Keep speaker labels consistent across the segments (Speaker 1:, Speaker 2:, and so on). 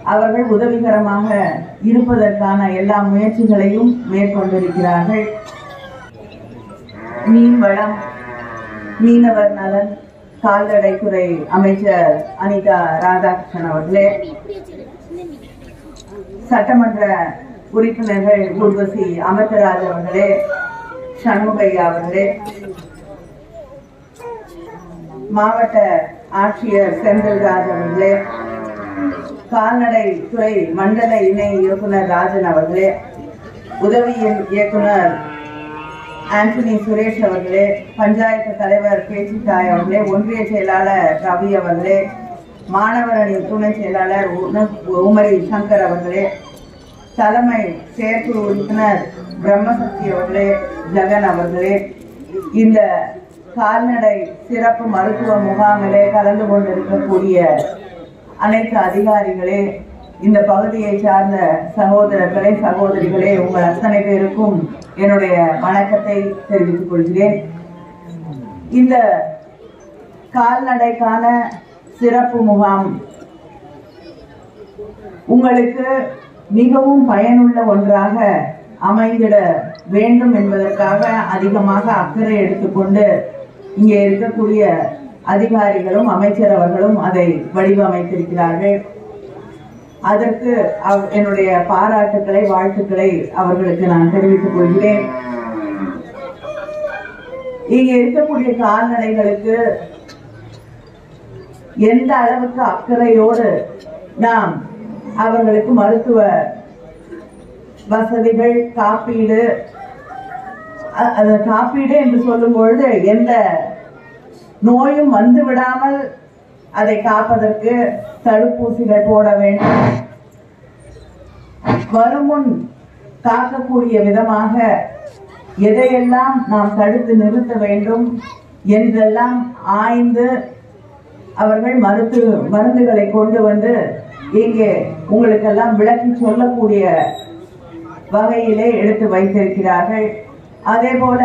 Speaker 1: அவர்கள் உதவிகரமாக இருப்பதற்கான எல்லா முயற்சிகளையும் மேற்கொண்டிருக்கிறார்கள் மீன் வளம் மீனவர் நலன் கால்நடைத்துறை அமைச்சர் அனிதா ராதாகிருஷ்ணன் அவர்களே சட்டமன்ற உறுப்பினர்கள் ஊர்வசி அமிர்தராஜ் அவர்களே சண்முகையா அவர்களே மாவட்ட ஆட்சியர் செந்தில்ராஜ் அவர்களே கால்நடை துறை மண்டல இணை இயக்குனர் ராஜன் அவர்களே உதவி இயக்குனர் ஆண்டனி சுரேஷ் அவர்களே பஞ்சாயத்து தலைவர் பேச்சித்தாய் அவர்களே ஒன்றிய செயலாளர் ரவி அவர்களே மாணவர் அணி துணை செயலாளர் உன- உமரி சங்கர் அவர்களே தலைமை செயற்குழு உறுப்பினர் பிரம்மசக்தி அவர்களே ஜெகன் அவர்களே இந்த கால்நடை சிறப்பு மருத்துவ முகாமிலே கலந்து கொண்டிருக்கக்கூடிய அனைத்து அதிகாரிகளே இந்த பகுதியை சார்ந்த சகோதரர்களே சகோதரிகளே உங்கள் அத்தனை பேருக்கும் என்னுடைய வணக்கத்தை தெரிவித்துக் கொள்கிறேன் இந்த கால்நடைக்கான சிறப்பு முகாம் உங்களுக்கு மிகவும் பயனுள்ள ஒன்றாக அமைந்திட வேண்டும் என்பதற்காக அதிகமாக அக்கறை எடுத்துக்கொண்டு இங்கே இருக்கக்கூடிய அதிகாரிகளும் அமைச்சர் அவர்களும் அதை வடிவமைத்திருக்கிறார்கள் அதற்கு அவ்- என்னுடைய பாராட்டுக்களை வாழ்த்துக்களை அவர்களுக்கு நான் தெரிவித்துக் கொள்கிறேன் இங்க இருக்கக்கூடிய கால்நடைகளுக்கு எந்த அளவுக்கு அக்கறையோடு நாம் அவர்களுக்கு மருத்துவ வசதிகள் காப்பீடு அ- அது காப்பீடு என்று சொல்லும் பொழுது எந்த நோயும் வந்து விடாமல் அதை காப்பதற்கு தடுப்பூசிகள் போட வேண்டும் வருமுன் காக்கக்கூடிய விதமாக எதையெல்லாம் நாம் தடுத்து நிறுத்த வேண்டும் என்றெல்லாம் ஆய்ந்து அவர்கள் மருத்து மருந்துகளை கொண்டு வந்து இங்கே உங்களுக்கெல்லாம் விளக்கி சொல்லக்கூடிய வகையிலே எடுத்து வைத்திருக்கிறார்கள் அதே போல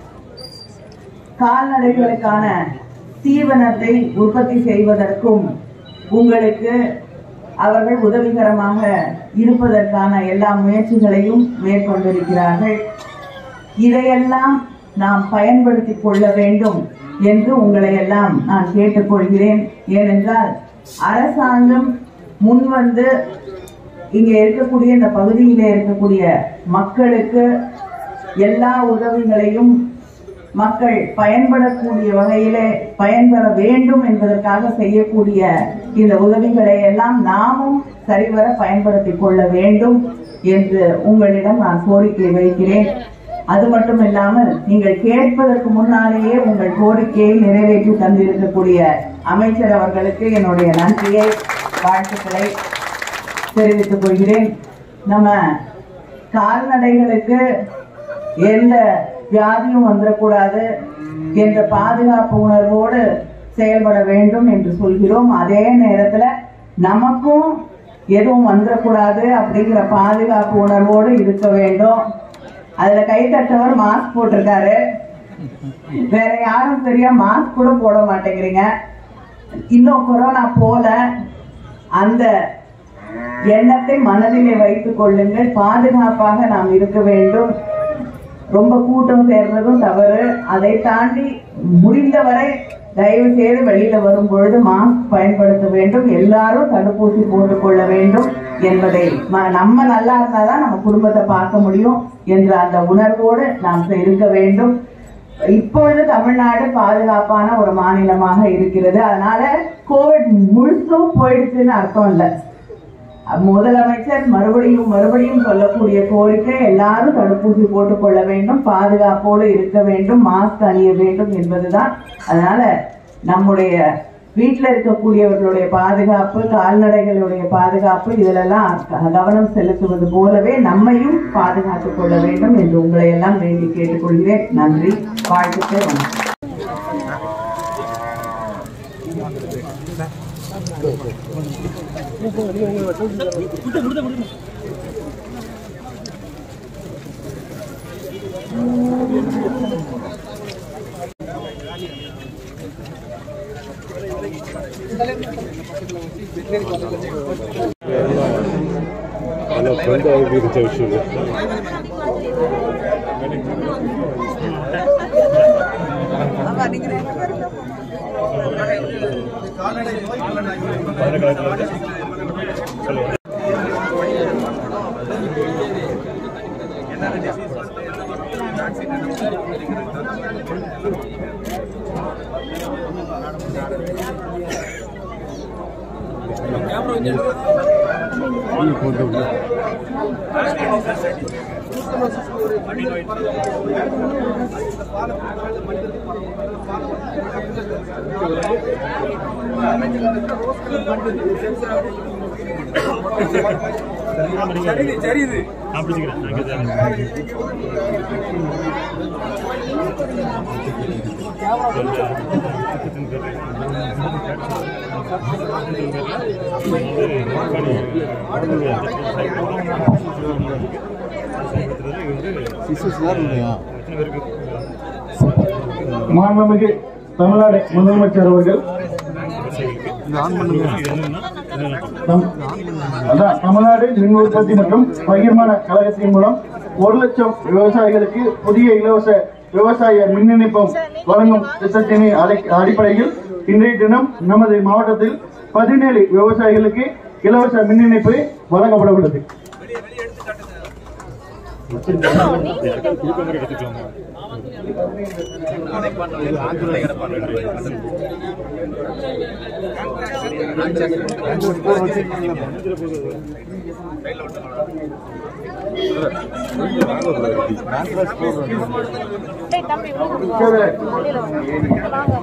Speaker 1: கால்நடைகளுக்கான தீவனத்தை உற்பத்தி செய்வதற்கும் உங்களுக்கு அவர்கள் உதவிகரமாக இருப்பதற்கான எல்லா முயற்சிகளையும் மேற்கொண்டிருக்கிறார்கள் இதையெல்லாம் நாம் பயன்படுத்திக் கொள்ள வேண்டும் என்று உங்களை எல்லாம் நான் கேட்டுக்கொள்கிறேன் ஏனென்றால் அரசாங்கம் முன்வந்து இங்க இருக்கக்கூடிய இந்த பகுதியிலே இருக்கக்கூடிய மக்களுக்கு எல்லா உதவிகளையும் மக்கள் பயன்படக்கூடிய வகையிலே பயன்பெற வேண்டும் என்பதற்காக செய்யக்கூடிய இந்த உதவிகளை எல்லாம் நாமும் சரிவர பயன்படுத்திக் கொள்ள வேண்டும் என்று உங்களிடம் நான் கோரிக்கை வைக்கிறேன் அது மட்டும் இல்லாமல் நீங்கள் கேட்பதற்கு முன்னாலேயே உங்கள் கோரிக்கையை நிறைவேற்றி தந்திருக்கக்கூடிய அமைச்சர் அவர்களுக்கு என்னுடைய நன்றியை வாழ்த்துக்களை தெரிவித்துக் கொள்கிறேன் நம்ம கால்நடைகளுக்கு எந்த வியாதியும் வந்துடக்கூடாது என்ற பாதுகாப்பு உணர்வோடு செயல்பட வேண்டும் என்று சொல்கிறோம் அதே நேரத்துல நமக்கும் எதுவும் வந்துடக்கூடாது அப்படிங்கிற பாதுகாப்பு உணர்வோடு இருக்க வேண்டும் அதுல கைத்தட்டவர் மாஸ்க் போட்டிருக்காரு வேற யாரும் சரியா மாஸ்க் கூட போட மாட்டேங்கிறீங்க இன்னும் கொரோனா போல அந்த எண்ணத்தை மனதிலே வைத்துக் கொள்ளுங்கள் பாதுகாப்பாக நாம் இருக்க வேண்டும் ரொம்ப கூட்டம் சேர்றதும் தவறு அதை தாண்டி முடிந்தவரை தயவு செய்து வெளியில வரும் பொழுது மாஸ்க் பயன்படுத்த வேண்டும் எல்லாரும் தடுப்பூசி போட்டுக் கொள்ள வேண்டும் என்பதை ம- நம்ம நல்லா இருந்தாதான் நம்ம குடும்பத்தை பார்க்க முடியும் என்ற அந்த உணர்வோடு நாம் இருக்க வேண்டும் இப்பொழுது தமிழ்நாடு பாதுகாப்பான ஒரு மாநிலமாக இருக்கிறது அதனால கோவிட் முழுசும் போயிடுச்சுன்னு அர்த்தம் இல்லை முதலமைச்சர் மறுபடியும் மறுபடியும் சொல்லக்கூடிய கோரிக்கை எல்லாரும் தடுப்பூசி போட்டுக் கொள்ள வேண்டும் பாதுகாப்போடு இருக்க வேண்டும் மாஸ்க் அணிய வேண்டும் என்பதுதான் அதனால நம்முடைய வீட்டில் இருக்கக்கூடியவர்களுடைய பாதுகாப்பு கால்நடைகளுடைய பாதுகாப்பு இதிலெல்லாம் க- கவனம் செலுத்துவது போலவே நம்மையும் பாதுகாத்துக் கொள்ள வேண்டும் என்று உங்களை எல்லாம் வேண்டி கேட்டுக்கொள்கிறேன் நன்றி வாழ்த்துக்கள் வணக்கம்
Speaker 2: பஞ்சாயத்து இருக்க விஷயம்
Speaker 3: மாண்புமிகு தமிழ்நாடு முதலமைச்சர் அவர்கள் நம்- அதான் தமிழ்நாடு மின் உற்பத்தி மற்றும் பகிர்மான கழகத்தின் மூலம் ஒரு லட்சம் விவசாயிகளுக்கு புதிய இலவச விவசாய மின் இணைப்பம் வழங்கும் திட்டத்தின் அடை- அடிப்படையில் இன்றைய தினம் நமது மாவட்டத்தில் பதினேழு விவசாயிகளுக்கு இலவச மின் இணைப்பு வழங்கப்பட உள்ளது
Speaker 4: டேய் தம்பி
Speaker 3: சரி.
Speaker 4: வாங்க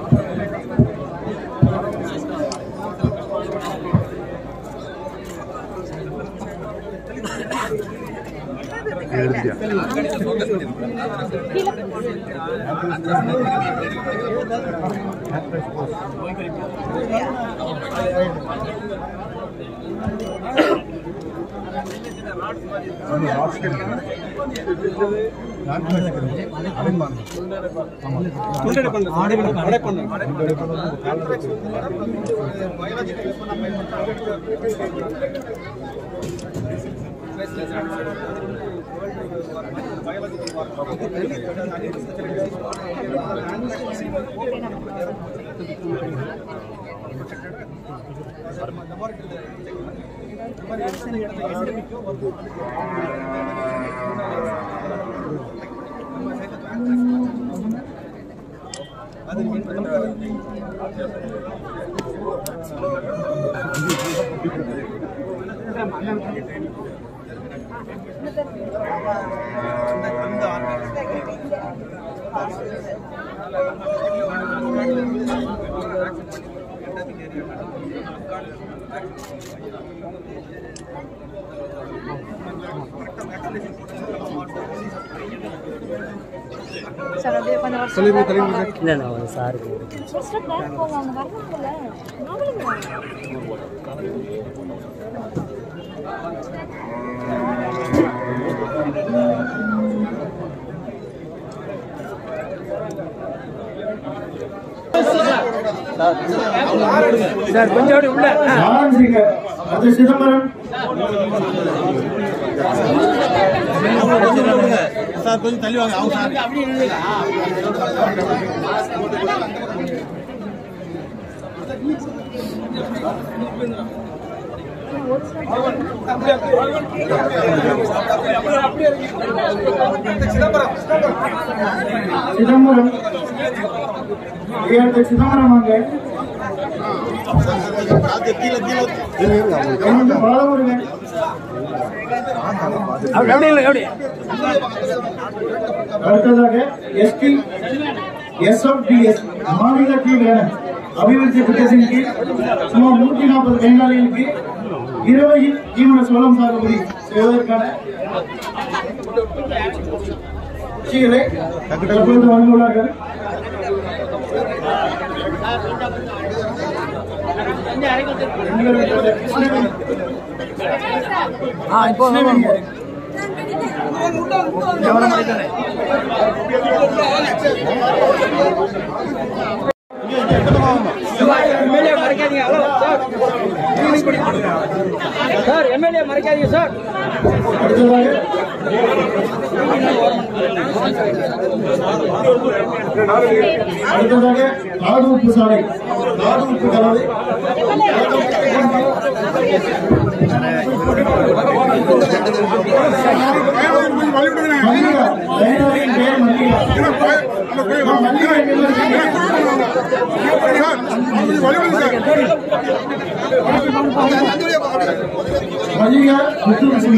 Speaker 4: சார் அப்படியே கொஞ்சம் வருஷம்
Speaker 5: இல்லை நான் ஒரு சாருக்கு
Speaker 4: ஃபர்ஸ்ட் பேக் போங்க அவங்க வர்றாங்கல்ல நாங்களும்
Speaker 3: ஆரம்பிங்க அது சிதம்பரம் சிதம்பரம் ஐயா, சிதம்பரம் வாங்க என்னோட பாலமுருகன் அடுத்ததாக எஸ்டி எஸ்எஃப்டிஎஸ் மாநில தீவிர அபிவிருத்தி திட்டத்தின் கீழ் சுமார் நூற்றி நாற்பது பயனாளிகளுக்கு இருவையில் தீவன சோளம் சாகுபடி செய்வதற்கான கட்சிகளை தற்பொழுது வந்துள்ளார்கள்
Speaker 5: எம்எல்ஏ மறைக்காதீங்க ஹலோ சார் சார் எம்எல்ஏ மறைக்காதீங்க சார்
Speaker 3: அடுத்ததாக அடுத்ததாக நாடு உப்பு சாலை நாடு உப்பு கலவை மல்லிகா லைனாவின் பெயர் மல்லிகா ஆ, மல்லிகா எங்க மல்லிகா முத்துலட்சுமி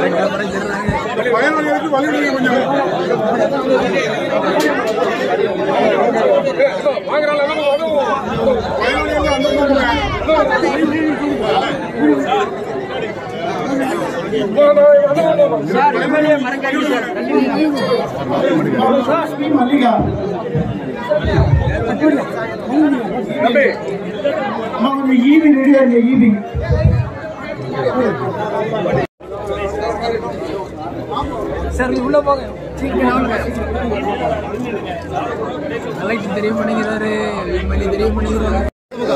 Speaker 3: லட்சுமி மல்லிகா அம்மா கொஞ்சம் ஈவி ரெடியா இல்லையா ஈவி
Speaker 5: சார் உள்ள போங்க சீக்கிரம் வாங்க. கலெக்டர் தெரிய மாட்டேங்கிறாரு எம்எல்ஏ தெரிய மாட்டேங்கிறாங்க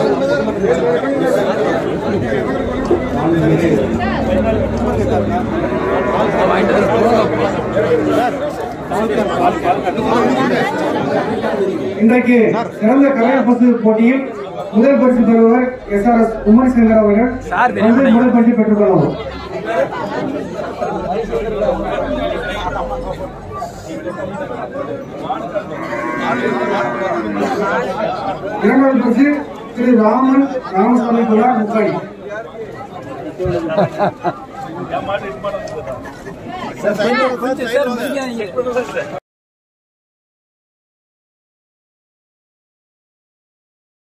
Speaker 5: வாங்கிட்டு வர போங்க.
Speaker 2: இன்றைக்கு சிறந்த கலைஞர் பசு போட்டியில் முதல் பரிசு பெறுவர் S R S Umar Shankar அவர்கள்
Speaker 5: சார், தெரியும்
Speaker 2: வந்து முதல் பரிசு பெற்றுக் கொள்ளவும் இரண்டாவது பரிசு திரு ராமன் ராமசாமி குமார் முக்காடி
Speaker 5: கொஞ்சம் சார் முடிக்காதீங்க